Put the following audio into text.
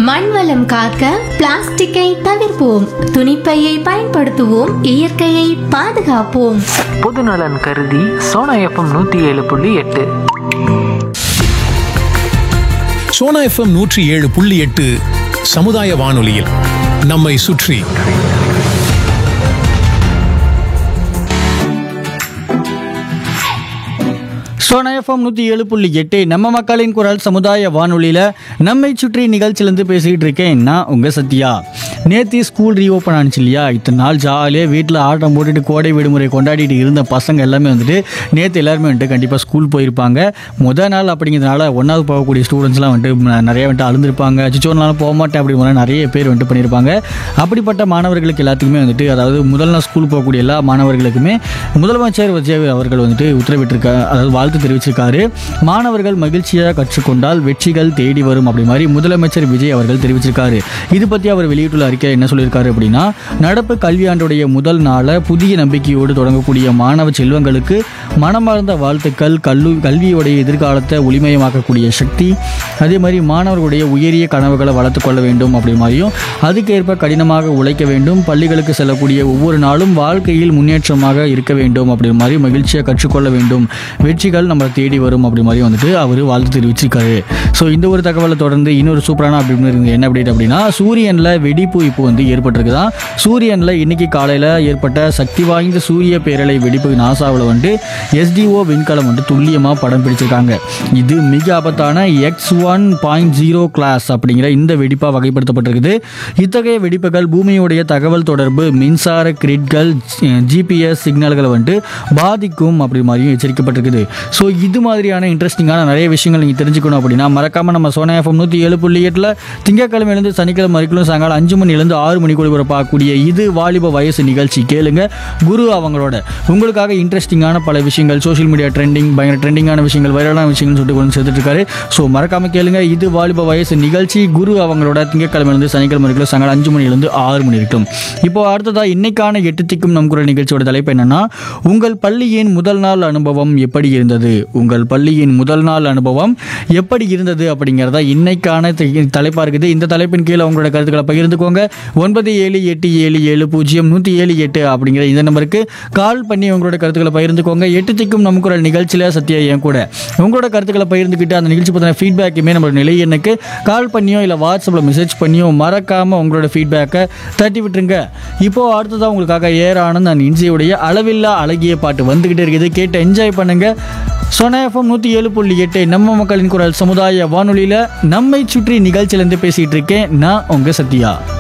மண் வளம் காக்க பிளாஸ்டிக்கை தவிர்ப்போம் துணிப்பையை பயன்படுத்துவோம் இயற்கையை பாதுகாப்போம் பொதுநலன் கருதி சோனா எஃப்எம் நூற்றி ஏழு புள்ளி எட்டு சோனா எஃப்எம் நூற்றி ஏழு புள்ளி எட்டு சமுதாய வானொலியில் நம்மை சுற்றி சோனா எஃப்எம் நூற்றி ஏழு புள்ளி எட்டு நம்ம மக்களின் குரல் சமுதாய வானொலியில் நம்மை சுற்றி நிகழ்ச்சியிலேருந்து பேசிக்கிட்டு இருக்கேன் நான் உங்கள் சத்யா நேத்தி ஸ்கூல் ரீஓப்பன் ஆனிச்சு இல்லையா இத்தனை நாள் ஜாலியாக வீட்டில் ஆட்டம் போட்டுட்டு கோடை விடுமுறை கொண்டாடிட்டு இருந்த பசங்க எல்லாமே வந்துட்டு நேற்று எல்லாருமே வந்துட்டு கண்டிப்பாக ஸ்கூல் போயிருப்பாங்க முத நாள் அப்படிங்கிறதுனால ஒன்றாவது போகக்கூடிய ஸ்டூடெண்ட்ஸ்லாம் வந்துட்டு ம- நிறைய வந்துட்டு அழுந்திருப்பாங்க சிச்சோனாலும் போக மாட்டேன் அப்படி மாதிரி நிறைய பேர் வந்துட்டு பண்ணியிருப்பாங்க அப்படிப்பட்ட மாணவர்களுக்கு எல்லாத்துக்குமே வந்துட்டு அதாவது முதல் நாள் ஸ்கூல் போகக்கூடிய எல்லா மாணவர்களுக்குமே முதலமைச்சர் விஜய் அவர்கள் வந்துட்டு உத்தரவிட்டிருக்க அதாவது வாழ்த்து தெரிவிச்சிருக்காரு மாணவர்கள் மகிழ்ச்சியாக கற்றுக்கொண்டால் வெற்றிகள் தேடி வரும் அப்படி மாதிரி முதலமைச்சர் விஜய் அவர்கள் தெரிவிச்சிருக்காரு இது பற்றி அவர் வெளியிட்டுள்ள அறிக்கை என்ன சொல்லியிருக்காரு அப்படின்னா நடப்பு கல்வியாண்டுடைய முதல் நாளை புதிய நம்பிக்கையோடு தொடங்கக்கூடிய மாணவ செல்வங்களுக்கு மனமார்ந்த வாழ்த்துக்கள் கல்லு கல்வியுடைய எதிர்காலத்தை ஒளிமயமாக்கக்கூடிய சக்தி அதே மாதிரி மாணவர்களுடைய உயரிய கனவுகளை வளர்த்து கொள்ள வேண்டும் அப்படி மாதிரியும் அதுக்கேற்ப கடினமாக உழைக்க வேண்டும் பள்ளிகளுக்கு செல்லக்கூடிய ஒவ்வொரு நாளும் வாழ்க்கையில் முன்னேற்றமாக இருக்க வேண்டும் அப்படி மாதிரி மகிழ்ச்சியாக கற்றுக்கொள்ள வேண்டும் வெற்றிகள் நம்மளை தேடி வரும் அப்படி மாதிரி வந்துட்டு அவர் வாழ்த்து தெரிவிச்சிருக்காரு ஸோ இந்த ஒரு தகவலை தொடர்ந்து இன்னொரு சூப்பரான அப்படின்னு இருக்கு என்ன அப்டேட் அப்படின்னா சூரியனில் வெடிப்பு இப்போ வந்து ஏற்பட்டிருக்குதான் சூரியனில் இன்னைக்கு காலையில் ஏற்பட்ட சக்தி வாய்ந்த சூரிய பேரலை வெடிப்பு நாசாவில் வந்துட்டு எஸ்டிஓ விண்கலம் வந்து துல்லியமாக படம் பிடிச்சிருக்காங்க இது மிக ஆபத்தான X one point zero class அப்படிங்கிற இந்த வெடிப்பாக வகைப்படுத்தப்பட்டிருக்குது இத்தகைய வெடிப்புகள் பூமியுடைய தகவல் தொடர்பு மின்சார கிரிட்கள் ஜிபிஎஸ் சிக்னல்களை வந்துட்டு பாதிக்கும் அப்படி மாதிரியும் எச்சரிக்கப்பட்டிருக்குது ஸோ இது மாதிரியான இன்ட்ரெஸ்டிங்கான நிறைய விஷயங்கள் நீங்கள் தெரிஞ்சுக்கணும் அப்படின்னா மறக்காமல் நம்ம சோனா எஃப்எம் நூற்றி ஏழு புள்ளி எட்டில் திங்கக்கிழமையிலேருந்து சனிக்கிழமை வரைக்கும் சாயங்காலம் அஞ்சு மணிலேருந்து ஆறு மணிக்குள்ள ஒரு பார்க்கக்கூடிய இது வாலிப வயசு நிகழ்ச்சி கேளுங்க குரு அவங்களோட உங்களுக்காக இன்ட்ரெஸ்டிங்கான பல விஷயங்கள் சோஷியல் மீடியா ட்ரெண்டிங் பயங்கர ட்ரெண்டிங்கான விஷயங்கள் வைரலான விஷயங்கள் சொல்லிட்டு கொண்டு சேர்த்துட்டு இருக்காரு ஸோ மறக்காம கேளுங்க இது வாலிப வயசு நிகழ்ச்சி குரு அவங்களோட திங்கக்கிழமையிலேருந்து சனிக்கிழமை வரைக்கும் சாயங்காலம் அஞ்சு மணிலேருந்து ஆறு மணி இருக்கும் இப்போ அடுத்ததா இன்னைக்கான எட்டு திக்கும் நம் குரல் நிகழ்ச்சியோட தலைப்பு என்னன்னா உங்கள் பள்ளியின் முதல் நாள் அனுபவம் எப்படி இருந்தது உங்கள் பள்ளியின் முதல் நாள் அனுபவம் எப்படி இருந்தது அப்படிங்கிறதா இன்னைக்கான தி- தலைப்பா இருக்குது இந்த தலைப்பின் கீழே உங்களோட கருத்துக்களை பகிர்ந்துக்கோங்க ஒன்பது ஏழு எட்டு ஏழு ஏழு பூஜ்ஜியம் நூற்றி ஏழு எட்டு அப்படிங்கிற இந்த நம்பருக்கு கால் பண்ணி உங்களோட கருத்துக்களை பகிர்ந்துக்கோங்க எட்டு திக்கும் நம் குரல் நிகழ்ச்சியில் சத்யா என் கூட உங்களோட கருத்துக்களை பகிர்ந்துக்கிட்டு அந்த நிகழ்ச்சி பற்றின ஃபீட்பேக்குமே நம்மளோட நிலை எண்ணுக்கு கால் பண்ணியோ இல்லை வாட்ஸ்அப்பில் மெசேஜ் பண்ணியோ மறக்காமல் உங்களோட ஃபீட்பேக்கை தட்டி விட்டுருங்க இப்போ அடுத்ததாக உங்களுக்காக ஏர் ஆனந்த் அண்ட் இன்சியுடைய அளவில்லா அழகிய பாட்டு வந்துக்கிட்டே இருக்குது கேட்டு என்ஜாய் பண்ணுங்க சொன எஃப்எம் நூற்றி ஏழு புள்ளி எட்டு நம்ம மக்களின் குரல் சமுதாய வானொலியில் நம்மை சுற்றி நிகழ்ச்சியிலேருந்து பேசிகிட்டு இருக்கேன் நான் உங்கள் சத்யா